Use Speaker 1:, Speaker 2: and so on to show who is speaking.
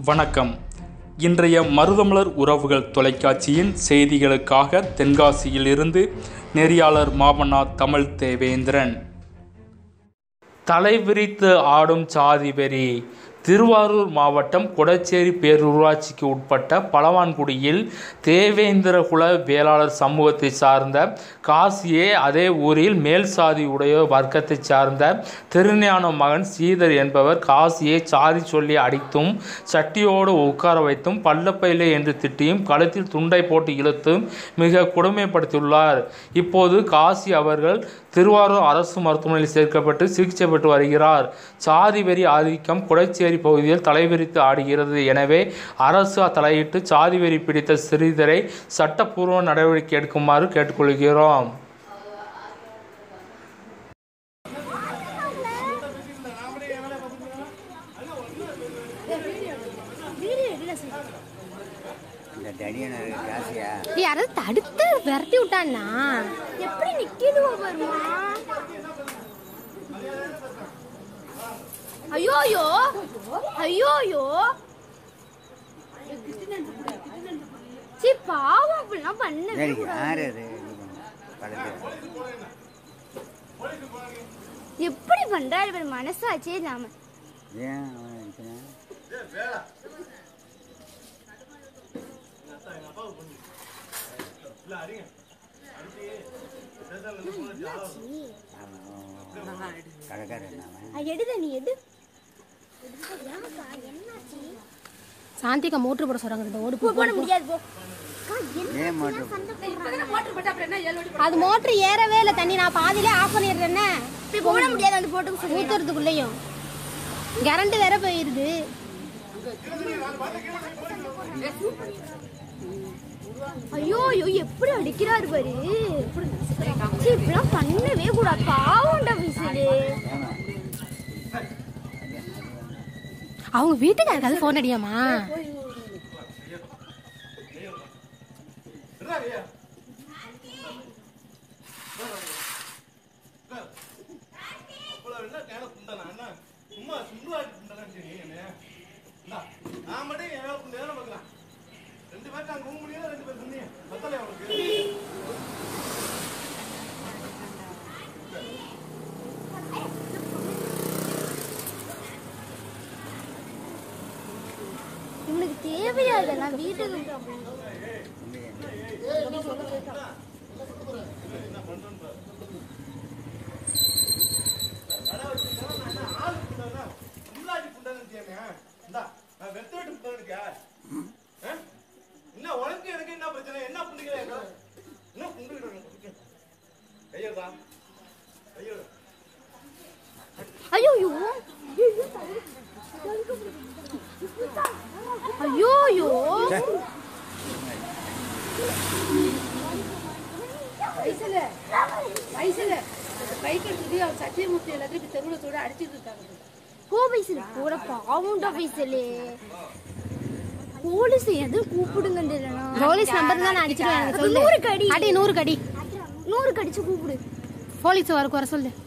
Speaker 1: வணக்கம் இன்றைய மருதமலர் உறவுகள் தொலைக்காட்சியின் செய்திகளுக்காக தென்காசியிலிருந்து நெறியாளர் மாமன்னா தமிழ் தேவேந்திரன் தலைவிரித்து ஆடும் சாதி வெறி திருவாரூர் மாவட்டம் கொடச்சேரி பேரூராட்சிக்கு உட்பட்ட பழவான்குடியில் தேவேந்திரகுல வேளாளர் சமூகத்தை சார்ந்த காசியே அதே ஊரில் மேல் சாதி உடைய வர்க்கத்தை சார்ந்த திருஞான மகன் ஸ்ரீதர் என்பவர் காசியை சாதி சொல்லி அடித்தும் சட்டியோடு உட்கார வைத்தும் பள்ளப்பையிலே என்று திட்டியும் கழுத்தில் துண்டை போட்டு இழுத்தும் மிக கொடுமைப்படுத்தியுள்ளார் இப்போது காசி அவர்கள் திருவாரூர் அரசு மருத்துவமனையில் சேர்க்கப்பட்டு சிகிச்சை பெற்று வருகிறார் சாதி வெறி ஆதிக்கம் குடைச்சேரி பகுதியில் தலைவிரித்து ஆடுகிறது எனவே அரசு தலையிட்டு சாதி வெறி பிடித்த சிறிதரை சட்டப்பூர்வ நடவடிக்கை எடுக்குமாறு கேட்டுக்கொள்கிறோம்
Speaker 2: இந்த தடியனை காசியா
Speaker 3: டேய் யாராவது தடுத்து விரட்டி விட்டான்னா எப்படி நிக்கிதுவோ வருமா ஐயோ ஐயோ ஐயோ ஐயோ சி பாவம் அப்படிலாம் பண்ண
Speaker 2: சரி யார் அது படத்தில்
Speaker 3: எப்படி பண்றாரு இவர் மனசாச்சே நாம
Speaker 2: ஏன் அவன் இருக்கிறான் அவன் கடைக்காரன் அவன்
Speaker 3: எடுத நீ எடு
Speaker 4: சாந்திகா மோட்டர் போட சொல்றாங்க இந்த ஓடு
Speaker 3: போ போட முடியாது போ
Speaker 2: ஏன் மட்டும்
Speaker 4: அது மோட்டர் ஏறவே இல்லை தண்ணி நான் பாதியிலே ஆஃப் பண்ணிடுறேன்னே
Speaker 3: போய் போட முடியாது அந்த போட்டு சொல்லி
Speaker 4: ஊத்துறதுக்குள்ளேயும் கரண்ட் வேற போயிருது
Speaker 3: ஐயோ ஐயோ எப்படி அடிக்கிறாரு பாரு சீ, இப்படிலாம் பண்ணவே கூடாது பாவம்டா விசிலு
Speaker 4: அவங்க வீட்டுக்கு யாருக்காவது ஃபோன் அடியாமா
Speaker 3: இவனுக்கு தேவையா இதெல்லாம் வீட்டுக்கு
Speaker 5: என்ன உனக்கு எனக்கு என்ன பிரச்சனை என்ன புண்ணிக்கிறேன் என்ன புண்ணிக்கிறேன் கையெழுதா கையெழு
Speaker 3: ஐயோ ஐயோ ஐயோ ஐயோ
Speaker 6: வயசுல வயசுல பைக் எடுத்துட்டு அவன் சத்தியமூர்த்தி எல்லாத்தையும் இப்படி தெருவுல தூட அடிச்சிட்டு இருக்காங்க
Speaker 3: போ பைசல் போட பாவம்டா பைசலு போலீஸ் எது கூப்பிடுங்க தெரியலனா
Speaker 4: போலீஸ் நம்பர் தான் நான் அடிச்சிருவேன் எனக்கு சொல்லு
Speaker 3: நூறு கடி
Speaker 4: அடி நூறு கடி
Speaker 3: நூறு கடிச்சு கூப்பிடு
Speaker 4: போலீஸ் வர குறை சொல்லு